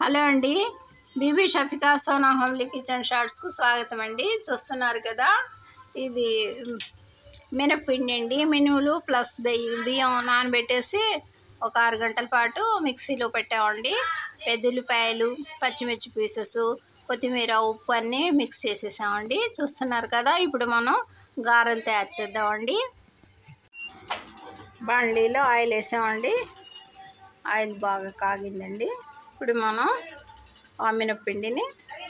hello అండి Bibi Shafika Sona homely kitchen షార్ట్స్కు స్వాగతం అండి చూస్తున్నారు కదా ఇది మినప్పిండి అండి మినువులు ప్లస్ బియ్యం బియ్యం నానబెట్టేసి ఒక ఆరు గంటల పాటు మిక్సీలో పెట్టామండి పెద్దుల్లిపాయలు పచ్చిమిర్చి పీసెస్ కొత్తిమీర ఉప్పు అన్నీ మిక్స్ చేసేసామండి చూస్తున్నారు కదా ఇప్పుడు మనం గారెలు తయారు చేద్దామండి బాండ్లీలో ఆయిల్ వేసామండి ఆయిల్ బాగా కాగిందండి ఇప్పుడు మనం ఆ మినప్పిండిని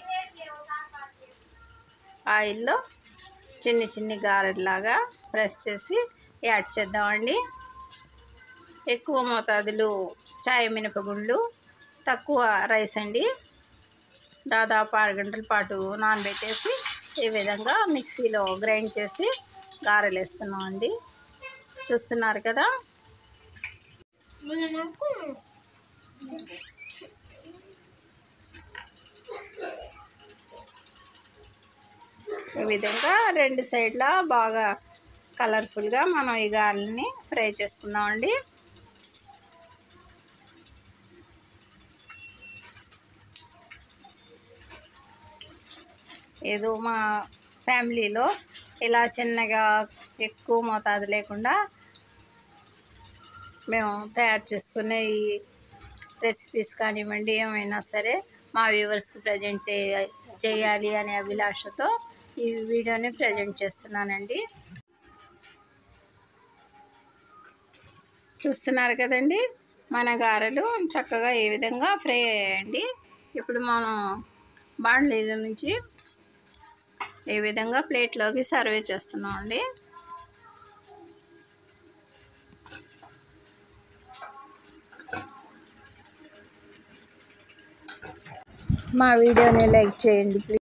ఆయిల్లో చిన్ని చిన్ని గారెలాగా ప్రెస్ చేసి యాడ్ చేద్దామండి ఎక్కువ మోతాదులు చాయ్ మినపగుండ్లు తక్కువ రైస్ అండి దాదాపు ఆరు గంటల పాటు నానబెట్టేసి ఈ విధంగా మిక్సీలో గ్రైండ్ చేసి గారెలు వేస్తున్నాం అండి చూస్తున్నారు కదా ఈ విధంగా రెండు సైడ్ల బాగా కలర్ఫుల్గా మనం ఈ గారెలని ఫ్రై చేసుకుందామండి ఏదో మా ఫ్యామిలీలో ఇలా చిన్నగా ఎక్కువ మోతాదు లేకుండా మేము తయారు చేసుకునే ఈ రెసిపీస్ కానివ్వండి ఏమైనా సరే మా వ్యూవర్స్కి ప్రజెంట్ చేయ చేయాలి అనే అభిలాషతో ఈ వీడియోని ప్రజెంట్ చేస్తున్నానండి చూస్తున్నారు కదండి మన గారెలు చక్కగా ఏ విధంగా ఫ్రై అయ్యాయండి ఇప్పుడు మనం బాండ్లీల నుంచి ఈ విధంగా ప్లేట్లోకి సర్వ్ చేస్తున్నాం అండి మా వీడియోని లైక్ చేయండి ప్లీజ్